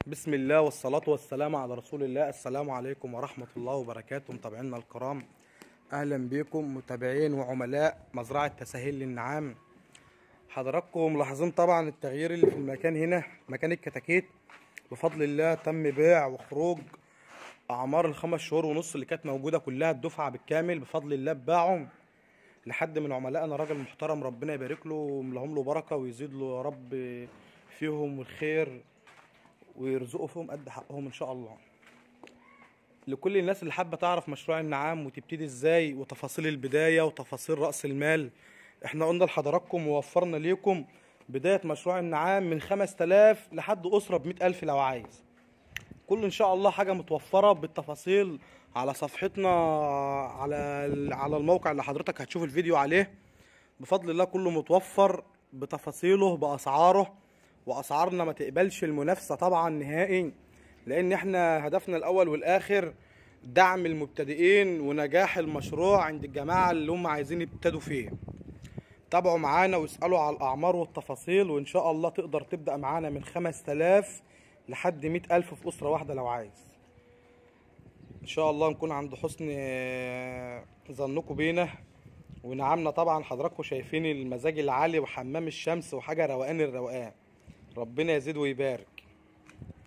بسم الله والصلاة والسلام على رسول الله السلام عليكم ورحمة الله وبركاته متابعينا الكرام أهلا بكم متابعين وعملاء مزرعة تسهيل للنعام حضراتكم ملاحظين طبعا التغيير اللي في المكان هنا مكان الكتاكيت بفضل الله تم بيع وخروج أعمار الخمس شهور ونص اللي كانت موجودة كلها الدفعة بالكامل بفضل الله اتباعوا لحد من عملائنا راجل محترم ربنا يبارك له ويملهم له بركة ويزيد له يا رب فيهم الخير ويرزقوا فيهم قد حقهم ان شاء الله لكل الناس اللي حابه تعرف مشروع النعام وتبتدي ازاي وتفاصيل البدايه وتفاصيل راس المال احنا قلنا لحضراتكم ووفرنا ليكم بدايه مشروع النعام من 5000 لحد اسره ب 100000 لو عايز كل ان شاء الله حاجه متوفره بالتفاصيل على صفحتنا على على الموقع اللي حضرتك هتشوف الفيديو عليه بفضل الله كله متوفر بتفاصيله باسعاره واسعارنا ما تقبلش المنافسه طبعا نهائي لان احنا هدفنا الاول والاخر دعم المبتدئين ونجاح المشروع عند الجماعه اللي هم عايزين يبتدوا فيه تابعوا معانا واسالوا على الاعمار والتفاصيل وان شاء الله تقدر تبدا معانا من 5000 لحد 100000 في اسره واحده لو عايز ان شاء الله نكون عند حسن ظنكم بينا ونعمنا طبعا حضراتكم شايفين المزاج العالي وحمام الشمس وحاجه روقان الروقان ربنا يزيد ويبارك